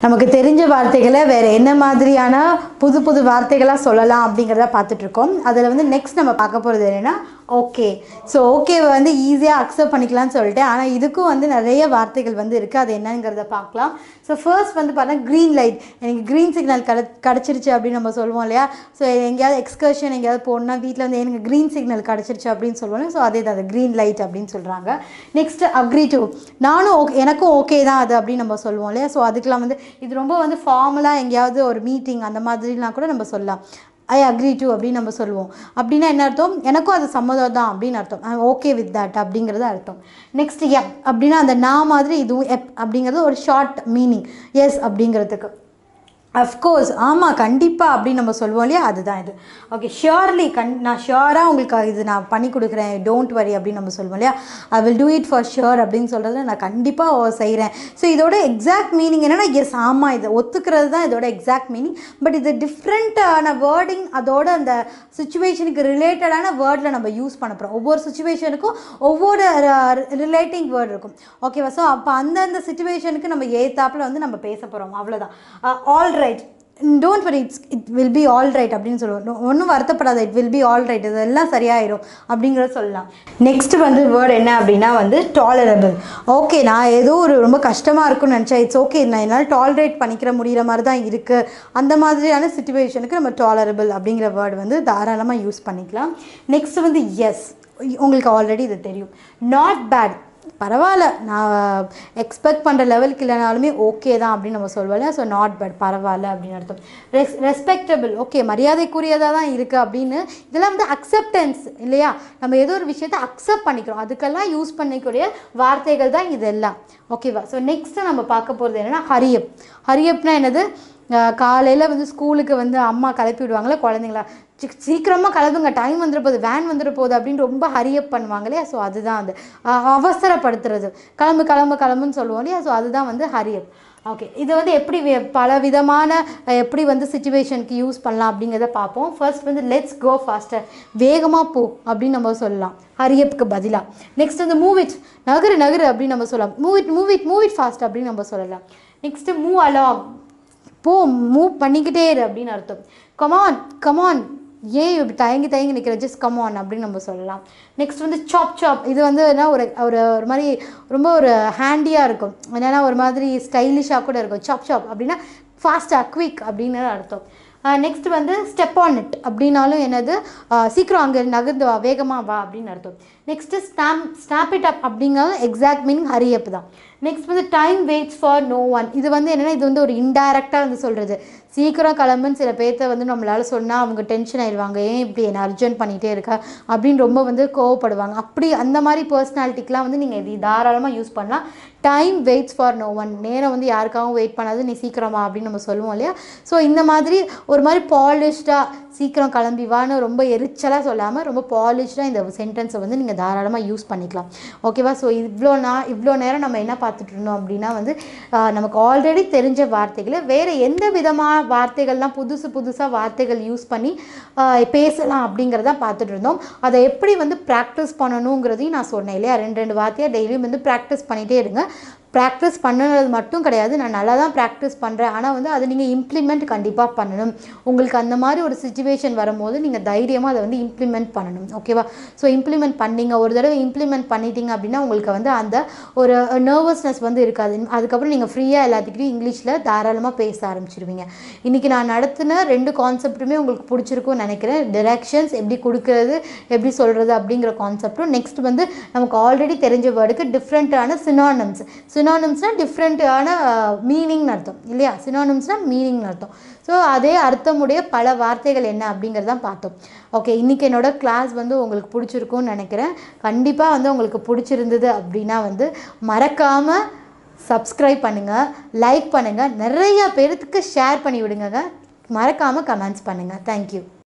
நமக்கு தெரிஞ்ச வார்த்தைகளை வேறு என்ன மாதிரியான புது புது வார்த்தைகளாக சொல்லலாம் அப்படிங்கிறத பார்த்துட்டு இருக்கோம் அதில் வந்து நெக்ஸ்ட் நம்ம பார்க்க போகிறது என்னென்னா ஓகே ஸோ ஓகேவை வந்து ஈஸியாக அக்செப்ட் பண்ணிக்கலாம்னு சொல்லிட்டு ஆனால் இதுக்கும் வந்து நிறைய வார்த்தைகள் வந்து இருக்குது அது என்னங்கிறத பார்க்கலாம் ஸோ ஃபர்ஸ்ட் வந்து பார்த்தா க்ரீன் லைட் எனக்கு க்ரீன் சிக்னல் கிட கிடச்சிருச்சு அப்படின்னு நம்ம சொல்லுவோம் இல்லையா ஸோ எங்கேயாவது எக்ஸ்கர்ஷன் எங்கேயாவது போகணுன்னா வீட்டில் வந்து எனக்கு க்ரீன் சிக்னல் கிடச்சிருச்சு அப்படின்னு சொல்லுவோம் ஸோ அதே தான் அது க்ரீன் லைட் அப்படின்னு சொல்கிறாங்க நெக்ஸ்ட் அக்ரி டு நானும் ஓகே எனக்கும் ஓகே தான் அது அப்படின்னு நம்ம சொல்லுவோம் இல்லையா ஸோ அதுக்கெலாம் வந்து இது ரொம்ப வந்து ஃபார்மலாக எங்கேயாவது ஒரு மீட்டிங் அந்த மாதிரிலாம் கூட நம்ம சொல்லலாம் ஐ அக்ரி டு அப்படின்னு நம்ம சொல்லுவோம் அப்படின்னா என்ன அர்த்தம் எனக்கும் அது சம்மதம் தான் அப்படின்னு அர்த்தம் ஐ ஓகே வித் தட் அப்படிங்கிறது அர்த்தம் நெக்ஸ்ட் எப் அப்படின்னா அந்த நான் மாதிரி இதுவும் எப் அப்படிங்கிறது ஒரு ஷார்ட் மீனிங் எஸ் அப்படிங்கிறதுக்கு அஃப்கோர்ஸ் ஆமாம் கண்டிப்பாக அப்படின்னு நம்ம சொல்லுவோம் இல்லையா அதுதான் இது ஓகே ஷியோர்லி கண் நான் ஷியோராக உங்களுக்கு இது நான் பண்ணி கொடுக்குறேன் டோன்ட் வரி அப்படின்னு நம்ம சொல்லுவோம் இல்லையா I will do it for sure அப்படின்னு சொல்கிறதுல நான் கண்டிப்பாக செய்கிறேன் ஸோ இதோட எக்ஸாக்ட் மீனிங் என்னென்னா எஸ் ஆமாம் இது ஒத்துக்கிறது தான் இதோட எக்ஸாக்ட் மீனிங் பட் இது டிஃப்ரெண்ட்டான வேர்டிங் அதோட அந்த சுச்சுவேஷனுக்கு ரிலேட்டடான வேர்டில் நம்ம யூஸ் பண்ண போகிறோம் ஒவ்வொரு சுச்சுவேஷனுக்கும் ஒவ்வொரு ரிலேட்டிங் வேர்டு இருக்கும் ஓகேவா ஸோ அப்போ அந்தந்த சுச்சுவேஷனுக்கு நம்ம ஏத்தாப்பில் வந்து நம்ம பேச போகிறோம் அவ்வளோதான் all right don't worry it's it will be all right அப்படின்னு சொல்லுவோம் ஒன்றும் வருத்தப்படாத it will be all right இதெல்லாம் சரியாயிரும் அப்படிங்கிறத சொல்லலாம் நெக்ஸ்ட் வந்து வேர்டு என்ன அப்படின்னா வந்து டாலரபிள் ஓகே நான் ஏதோ ஒரு ரொம்ப கஷ்டமாக இருக்கும்னு நினச்சேன் இட்ஸ் ஓகே நான் என்னால் டாலரேட் பண்ணிக்கிற முடிகிற மாதிரி தான் இருக்குது அந்த மாதிரியான சுச்சுவேஷனுக்கு நம்ம டாலரபிள் அப்படிங்கிற வேர்டு வந்து தாராளமாக யூஸ் பண்ணிக்கலாம் நெக்ஸ்ட் வந்து எஸ் உங்களுக்கு ஆல்ரெடி இது தெரியும் நாட் பேட் பரவாயில்ல நான் எக்ஸ்பெக்ட் பண்ணுற லெவலுக்கு இல்லைனாலுமே ஓகே தான் அப்படின்னு நம்ம சொல்லுவோம் இல்லையா ஸோ நாட் பேட் பரவாயில்ல அப்படின்னு அர்த்தம் ரெஸ் ரெஸ்பெக்டபிள் ஓகே மரியாதைக்குரியதாக தான் இருக்குது அப்படின்னு இதெல்லாம் வந்து அக்செப்டன்ஸ் இல்லையா நம்ம ஏதோ ஒரு விஷயத்தை அக்செப்ட் பண்ணிக்கிறோம் அதுக்கெல்லாம் யூஸ் பண்ணிக்கூடிய வார்த்தைகள் தான் இதெல்லாம் ஓகேவா ஸோ நெக்ஸ்ட்டு நம்ம பார்க்க போகிறது என்னென்னா ஹரியப் ஹரியப்னா என்னது காலையில் வந்து ஸ்கூலுக்கு வந்து அம்மா கிளப்பி விடுவாங்களே குழந்தைங்களா சி- சீக்கிரமாக கிளம்புங்க டைம் வந்துட போகுது வேன் வந்துட போகுது அப்படின்னு ரொம்ப ஹரியப் பண்ணுவாங்க இல்லையா ஸோ அதுதான் அது அஹ் அவசரப்படுத்துறது கிளம்பு கிளம்பு கிளம்புன்னு சொல்லுவோம் இல்லையா ஸோ அதுதான் வந்து ஹரியப் ஓகே இது வந்து எப்படி வே- பல விதமான அஹ், எப்படி வந்து சுச்சுவேஷனுக்கு யூஸ் பண்ணலாம் அப்படிங்கிறத பார்ப்போம் ஃபர்ஸ்ட் வந்து லெட்ஸ் கோ ஃபாஸ்டர் வேகமாக போ அப்படின்னு நம்ம சொல்லலாம் ஹரியப்புக்கு பதிலாக நெக்ஸ்ட் வந்து மூவ் இட் நகரு நகரு அப்படின்னு நம்ம சொல்லலாம் move it move it move it fast அப்படின்னு நம்ம சொல்லலாம் நெக்ஸ்ட்டு மூவ் அலாங் போ மூவ் பண்ணிக்கிட்டே இரு அப்படின்னு அர்த்தம் கமான் கமான் ஏன் இப்படி தயங்கி தயங்கி நிற்கிற ஜஸ்ட் கமான் அப்படின்னு நம்ம சொல்லலாம் நெக்ஸ்ட் வந்து சாப் சாப் இது வந்து என்ன ஒரு ஒரு ஒரு மாதிரி ரொம்ப ஒரு ஹேண்டியாக இருக்கும் என்னென்னா ஒரு மாதிரி ஸ்டைலிஷாக கூட இருக்கும் சாப் சாப் அப்படின்னா ஃபாஸ்ட்டாக குவிக் அப்படின்னு அர்த்தம் நெக்ஸ்ட் வந்து ஸ்டெப் ஆன் இட் அப்படின்னாலும் என்னது அஹ், சீக்கிரம் அங்கே நகர்ந்து வா வேகமாக வா அப்படின்னு அர்த்தம் next stamp snap it up அப்படிங்கிறது எக்ஸாக்ட் மீனிங் ஹரியப் தான் நெக்ஸ்ட் வந்து time waits for no one இது வந்து என்னென்னா இது வந்து ஒரு இன்டைரக்டாக வந்து சொல்கிறது சீக்கிரம் கிளம்புன்னு சில பேர்த்த வந்து நம்மளால் சொன்னால் அவங்க டென்ஷன் ஆயிடுவாங்க ஏன் இப்படி என்ன அர்ஜென்ட் பண்ணிகிட்டே இருக்கா அப்படின்னு ரொம்ப வந்து கோவப்படுவாங்க அப்படி அந்த மாதிரி பர்சனாலிட்டிக்கெலாம் வந்து நீங்கள் இது தாராளமாக யூஸ் பண்ணலாம் time waits for no one நேரம் வந்து யாருக்காகவும் வெயிட் பண்ணாது நீ சீக்கிரமா அப்படின்னு நம்ம சொல்லுவோம் இல்லையா ஸோ இந்த மாதிரி ஒரு மாதிரி பாலிஷ்டாக சீக்கிரம் கிளம்பி வான்னு ரொம்ப எரிச்சலாக சொல்லாமல் ரொம்ப பாலிஷ்டாக இந்த சென்டென்ஸை வந்து நீங்கள் தாராளமாக யூஸ் பண்ணிக்கலாம் ஓகேவா ஸோ இவ்வளோ நான் இவ்வளோ நேரம் நம்ம என்ன பார்த்துட்டு இருந்தோம் அப்படின்னா வந்து ஆஹ், நமக்கு ஆல்ரெடி தெரிஞ்ச வார்த்தைகளை வேறு எந்த விதமான வார்த்தைகள்லாம் புதுசு புதுசாக வார்த்தைகள் யூஸ் பண்ணி ஆஹ், பேசலாம் அப்படிங்கிறத பார்த்துட்டு இருந்தோம் அதை எப்படி வந்து ப்ராக்டிஸ் பண்ணணுங்கிறதையும் நான் சொன்னேன் இல்லையா ரெண்டு ரெண்டு வார்த்தையாக டெய்லியும் வந்து ப்ராக்டிஸ் பண்ணிகிட்டே இருங்க ப்ராக்டிஸ் பண்ணுறது மட்டும் கிடையாது நான் நல்லா தான் ப்ராக்டிஸ் பண்ணுறேன் ஆனால் வந்து அதை நீங்கள் இம்ப்ளிமெண்ட் கண்டிப்பாக பண்ணணும் உங்களுக்கு அந்த மாதிரி ஒரு சுச்சுவேஷன் வரும்போது நீங்கள் தைரியமாக அதை வந்து இம்ப்ளிமெண்ட் பண்ணணும் ஓகேவா ஸோ இம்ப்ளிமெண்ட் பண்ணீங்க ஒரு தடவை இம்ப்ளிமெண்ட் பண்ணிட்டீங்க அப்படின்னா உங்களுக்கு வந்து அந்த ஒரு நர்வஸ்னஸ் வந்து இருக்காது அதுக்கப்புறம் நீங்கள் ஃப்ரீயாக எல்லாத்துக்கிட்டையும் இங்கிலீஷில் தாராளமாக பேச ஆரம்பிச்சிருவீங்க இன்றைக்கி நான் நடத்தின ரெண்டு கான்செப்ட்டுமே உங்களுக்கு பிடிச்சிருக்கும்னு நினைக்கிறேன் டிரெக்ஷன்ஸ் எப்படி கொடுக்கறது எப்படி சொல்கிறது அப்படிங்கிற கான்செப்டும் நெக்ஸ்ட் வந்து நமக்கு ஆல்ரெடி தெரிஞ்ச வேர்டுக்கு டிஃப்ரெண்ட்டான சினானம்ஸ் சினானம்ஸ்னால் டிஃப்ரெண்ட்டான மீனிங்னு அர்த்தம் இல்லையா சினானம்ஸ்னால் மீனிங்னு அர்த்தம் ஸோ அதே அர்த்தமுடைய பல வார்த்தைகள் என்ன அப்படிங்கிறதான் பார்த்தோம் ஓகே இன்றைக்கி என்னோட கிளாஸ் வந்து உங்களுக்கு பிடிச்சிருக்கும்னு நினைக்கிறேன் கண்டிப்பாக வந்து உங்களுக்கு பிடிச்சிருந்தது அப்படின்னா வந்து மறக்காமல் சப்ஸ்கிரைப் பண்ணுங்கள் லைக் பண்ணுங்கள் நிறைய பேர்த்துக்கு ஷேர் பண்ணி விடுங்க மறக்காமல் கமெண்ட்ஸ் பண்ணுங்கள் தேங்க்யூ